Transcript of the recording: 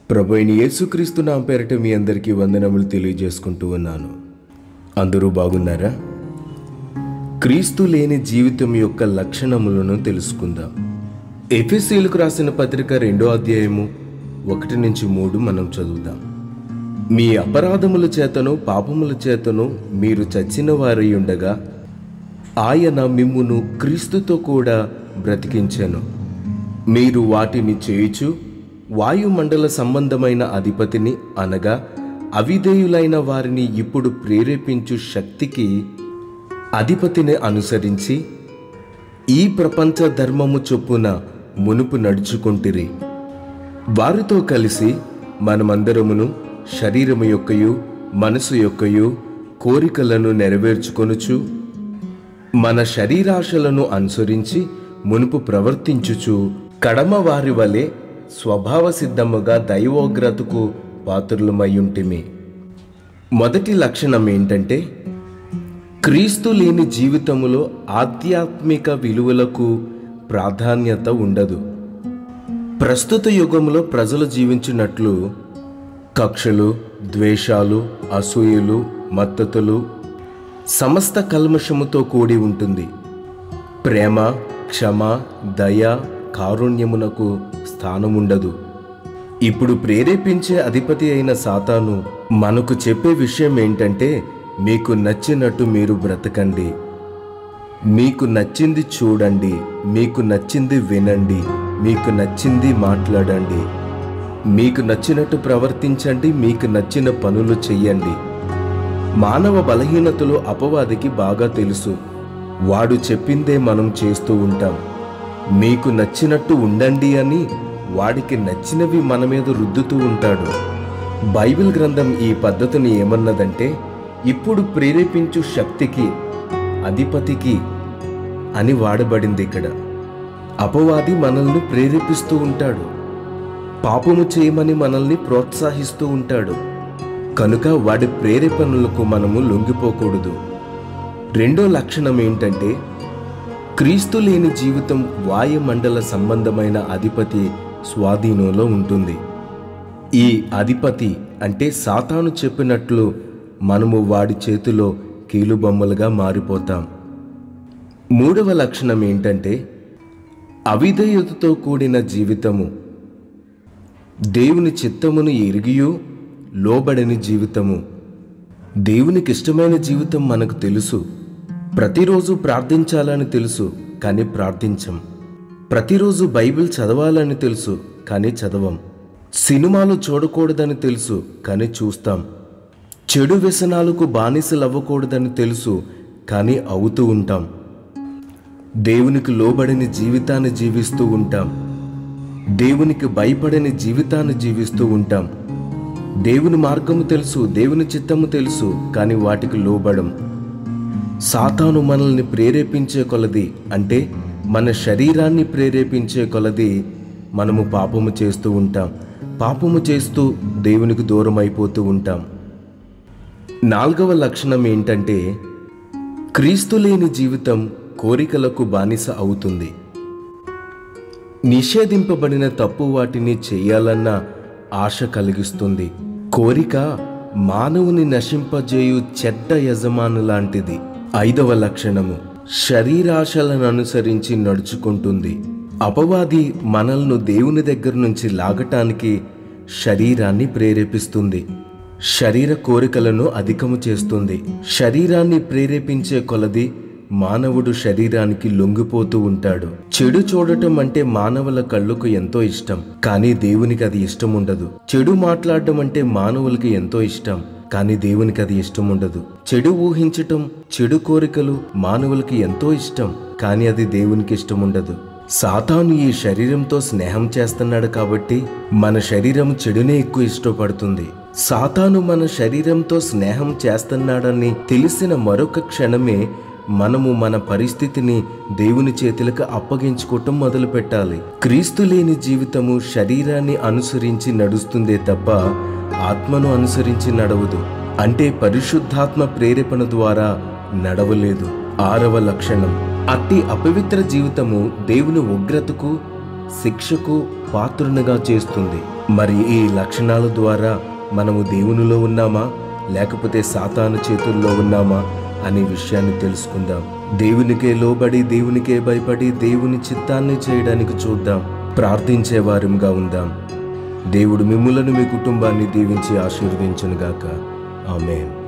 ప్రభు అయిన యేసుక్రీస్తు నా పేరట మీ అందరికీ వందనములు తెలియజేసుకుంటూ ఉన్నాను అందరూ బాగున్నారా క్రీస్తు లేని జీవితం యొక్క లక్షణములను తెలుసుకుందాం ఎఫెసీలకు రాసిన పత్రిక రెండో అధ్యాయము ఒకటి నుంచి మూడు మనం చదువుదాం మీ అపరాధముల చేతను పాపముల చేతను మీరు చచ్చిన వారై ఉండగా ఆయన మిమ్మును క్రీస్తుతో కూడా బ్రతికించెను మీరు వాటిని చేయుచు వాయుమండల సంబంధమైన అధిపతిని అనగా అవిధేయులైన వారిని ఇప్పుడు ప్రేరేపించు శక్తికి అధిపతిని అనుసరించి ఈ ప్రపంచ ధర్మము చొప్పున మునుపు నడుచుకుంటిరి వారితో కలిసి మనమందరమును శరీరము యొక్కయు మనసు యొక్కయు కోరికలను నెరవేర్చుకొనుచు మన శరీరాశలను అనుసరించి మునుపు ప్రవర్తించుచు కడమ వారి వలె స్వభావ సిద్ధముగా దైవోగ్రతకు పాత్రులమయ్యుంటిమి మొదటి లక్షణం ఏంటంటే క్రీస్తు లేని జీవితములో ఆధ్యాత్మిక విలువలకు ప్రాధాన్యత ఉండదు ప్రస్తుత యుగంలో ప్రజలు జీవించినట్లు కక్షలు ద్వేషాలు అసూయలు మద్దతులు సమస్త కల్మషముతో కూడి ఉంటుంది ప్రేమ క్షమ దయ కారుణ్యమునకు స్థానముండదు ఇప్పుడు ప్రేరేపించే అధిపతి అయిన సాతాను మనకు చెప్పే విషయం ఏంటంటే మీకు నచ్చినట్టు మీరు బ్రతకండి మీకు నచ్చింది చూడండి మీకు నచ్చింది వినండి మీకు నచ్చింది మాట్లాడండి మీకు నచ్చినట్టు ప్రవర్తించండి మీకు నచ్చిన పనులు చెయ్యండి మానవ బలహీనతలు అపవాదికి బాగా తెలుసు వాడు చెప్పిందే మనం చేస్తూ ఉంటాం మీకు నచ్చినట్టు ఉండండి అని వాడికి నచ్చినవి మన మీద రుద్దుతూ ఉంటాడు బైబిల్ గ్రంథం ఈ పద్ధతిని ఏమన్నదంటే ఇప్పుడు ప్రేరేపించు శక్తికి అధిపతికి అని వాడబడింది ఇక్కడ అపవాది మనల్ని ప్రేరేపిస్తూ ఉంటాడు పాపము చేయమని మనల్ని ప్రోత్సహిస్తూ ఉంటాడు కనుక వాడి ప్రేరేపణలకు మనము లొంగిపోకూడదు రెండో లక్షణం ఏంటంటే క్రీస్తు లేని జీవితం వాయుమండల సంబంధమైన అధిపతి స్వాధీనంలో ఉంటుంది ఈ అధిపతి అంటే సాతాను చెప్పినట్లు మనము వాడి చేతిలో కీలుబొమ్మలుగా మారిపోతాం మూడవ లక్షణం ఏంటంటే అవిధేయతతో కూడిన జీవితము దేవుని చిత్తమును ఎరిగియూ లోబడని జీవితము దేవునికి ఇష్టమైన జీవితం మనకు తెలుసు ప్రతిరోజు ప్రార్థించాలని తెలుసు కానీ ప్రార్థించం ప్రతిరోజు బైబిల్ చదవాలని తెలుసు కానీ చదవం సినిమాలు చూడకూడదని తెలుసు కానీ చూస్తాం చెడు వ్యసనాలకు బానిసలు అవ్వకూడదని తెలుసు కానీ అవుతూ ఉంటాం దేవునికి లోబడని జీవితాన్ని జీవిస్తూ ఉంటాం దేవునికి భయపడని జీవితాన్ని జీవిస్తూ ఉంటాం దేవుని మార్గము తెలుసు దేవుని చిత్తము తెలుసు కానీ వాటికి లోబడం సాతాను మనల్ని ప్రేరేపించే కొలది అంటే మన శరీరాన్ని ప్రేరేపించే కొలది మనము పాపము చేస్తూ ఉంటాం పాపము చేస్తూ దేవునికి దూరం అయిపోతూ ఉంటాం నాలుగవ లక్షణం ఏంటంటే క్రీస్తు లేని జీవితం కోరికలకు బానిస అవుతుంది నిషేధింపబడిన తప్పు వాటిని చేయాలన్న ఆశ కలిగిస్తుంది కోరిక మానవుని నశింపజేయు చెడ్డ యజమాను లాంటిది ఐదవ లక్షణము శరీరాశలను అనుసరించి నడుచుకుంటుంది అపవాది మనల్ని దేవుని దగ్గర నుంచి లాగటానికి శరీరాన్ని ప్రేరేపిస్తుంది శరీర కోరికలను అధికము చేస్తుంది శరీరాన్ని ప్రేరేపించే కొలది మానవుడు శరీరానికి లొంగిపోతూ ఉంటాడు చెడు చూడటం అంటే మానవుల కళ్ళకు ఎంతో ఇష్టం కానీ దేవునికి అది ఇష్టం ఉండదు చెడు మాట్లాడటం అంటే మానవులకి ఎంతో ఇష్టం కానీ దేవునికి అది ఇష్టం ఉండదు చెడు ఊహించటం చెడు కోరికలు మానవులకి ఎంతో ఇష్టం కానీ అది దేవునికి ఇష్టం ఉండదు సాతాను ఈ శరీరంతో స్నేహం చేస్తున్నాడు కాబట్టి మన శరీరం చెడునే ఎక్కువ ఇష్టపడుతుంది సాతాను మన శరీరంతో స్నేహం చేస్తున్నాడని తెలిసిన మరొక క్షణమే మనము మన పరిస్థితిని దేవుని చేతులకు అప్పగించుకోవటం మొదలు పెట్టాలి క్రీస్తు లేని జీవితము శరీరాన్ని అనుసరించి నడుస్తుందే తప్ప ఆత్మను అనుసరించి నడవదు అంటే పరిశుద్ధాత్మ ప్రేరేపణ ద్వారా నడవలేదు ఆరవ లక్షణం అట్టి అపవిత్ర జీవితము దేవుని ఉగ్రతకు శిక్షకు పాత్రునిగా చేస్తుంది మరి ఈ లక్షణాల ద్వారా మనము దేవునిలో ఉన్నామా లేకపోతే సాతాను చేతుల్లో ఉన్నామా అనే విషయాన్ని తెలుసుకుందాం దేవునికే లోబడి దేవునికే భయపడి దేవుని చిత్తాన్ని చేయడానికి చూద్దాం ప్రార్థించే వారంగా ఉందాం దేవుడు మిమ్ములను మీ కుటుంబాన్ని దీవించి ఆశీర్వదించునుగాక ఆమెన్